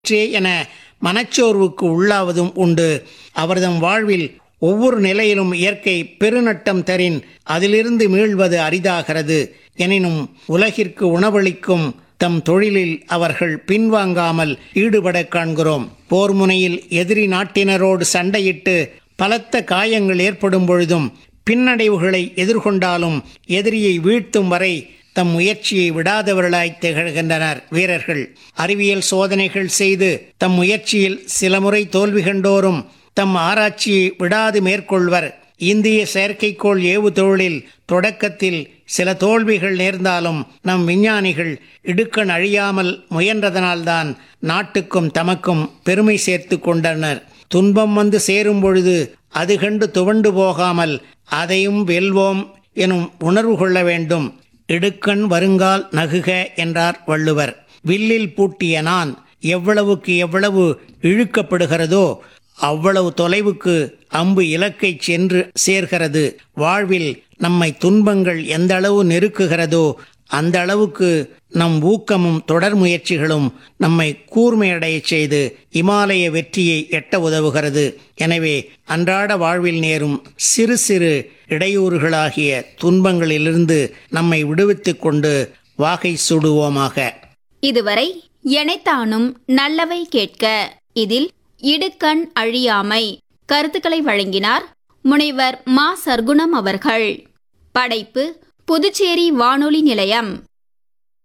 ஆயிற்றே என மனச்சோர்வுக்கு உள்ளாவதும் உண்டு அவர்தம் வாழ்வில் ஒவ்வொரு நிலையிலும் இயற்கை பெருநட்டம் தரின் அதிலிருந்து மீள்வது அரிதாகிறது எனினும் உலகிற்கு உணவளிக்கும் தம் தொழிலில் அவர்கள் பின்வாங்காமல் ஈடுபடக் காண்கிறோம் போர் முனையில் எதிரி நாட்டினரோடு சண்டையிட்டு பலத்த காயங்கள் ஏற்படும் பொழுதும் பின்னடைவுகளை எதிர்கொண்டாலும் எதிரியை வீழ்த்தும் வரை தம் முயற்சியை விடாதவர்களாய் திகழ்கின்றனர் வீரர்கள் அறிவியல் சோதனைகள் செய்து தம் முயற்சியில் சில முறை தோல்வி கண்டோரும் தம் ஆராய்ச்சியை விடாது மேற்கொள்வர் இந்திய செயற்கைக்கோள் ஏவு தொழிலில் தொடக்கத்தில் சில தோல்விகள் நேர்ந்தாலும் நம் விஞ்ஞானிகள் இடுக்கண் அழியாமல் முயன்றதனால்தான் நாட்டுக்கும் தமக்கும் பெருமை சேர்த்து கொண்டனர் துன்பம் வந்து சேரும் பொழுது அது கண்டு துவண்டு போகாமல் அதையும் வெல்வோம் எனும் உணர்வு கொள்ள வேண்டும் இடுக்கண் வருங்கால் நகுக என்றார் வள்ளுவர் வில்லில் பூட்டிய நான் எவ்வளவுக்கு எவ்வளவு இழுக்கப்படுகிறதோ அவ்வளவு தொலைவுக்கு அம்பு இலக்கை சென்று சேர்கிறது வாழ்வில் நம்மை துன்பங்கள் எந்த அளவு நெருக்குகிறதோ அந்த அளவுக்கு நம் ஊக்கமும் தொடர் முயற்சிகளும் நம்மை கூர்மையடையச் செய்து இமாலய வெற்றியை எட்ட உதவுகிறது எனவே அன்றாட வாழ்வில் நேரும் சிறு சிறு இடையூறுகளாகிய துன்பங்களிலிருந்து நம்மை விடுவித்துக் கொண்டு வாகை சூடுவோமாக இதுவரை எனைத்தானும் நல்லவை கேட்க இதில் இடுக்கண் அழியாமை கருத்துக்களை வழங்கினார் முனைவர் மா சர்க்குணம் அவர்கள் படைப்பு புதுச்சேரி வானொலி நிலையம்